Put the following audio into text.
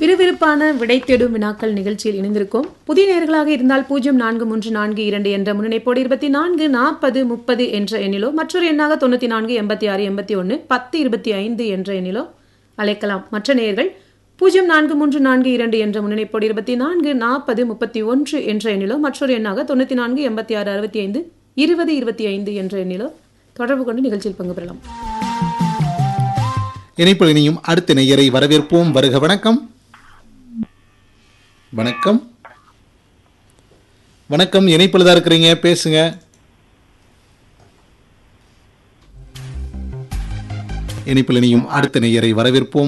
விறுவிறுப்பான விடை தேடும் வினாக்கள் நிகழ்ச்சியில் இணைந்திருக்கும் புதிய நேர்களாக இருந்தால் பூஜ்ஜியம் நான்கு மூன்று நான்கு இரண்டு என்ற முன்னிணைப்போடு இருபத்தி நான்கு நாற்பது முப்பது என்ற எண்ணிலோ மற்றொரு எண்ணாக தொண்ணூற்றி நான்கு எண்பத்தி ஆறு எண்பத்தி ஒன்று பத்து இருபத்தி ஐந்து என்ற எண்ணிலோ அழைக்கலாம் மற்ற நேயர்கள் பூஜ்ஜியம் நான்கு மூன்று நான்கு இரண்டு என்ற முன்னிணைப்போடு இருபத்தி நான்கு நாற்பது முப்பத்தி ஒன்று என்ற எண்ணிலோ மற்றொரு எண்ணாக தொண்ணூற்றி நான்கு எண்பத்தி ஆறு அறுபத்தி ஐந்து இருபது இருபத்தி ஐந்து என்ற எண்ணிலோ தொடர்பு கொண்டு நிகழ்ச்சியில் பங்கு பெறலாம் இணைப்பில் இனியும் அடுத்த நேயரை வரவேற்போம் வருக வணக்கம் வணக்கம் வணக்கம் இணைப்பில் தான் இருக்கிறீங்க பேசுங்க இணைப்பில் இனியும் அடுத்த நேயரை வரவேற்போம்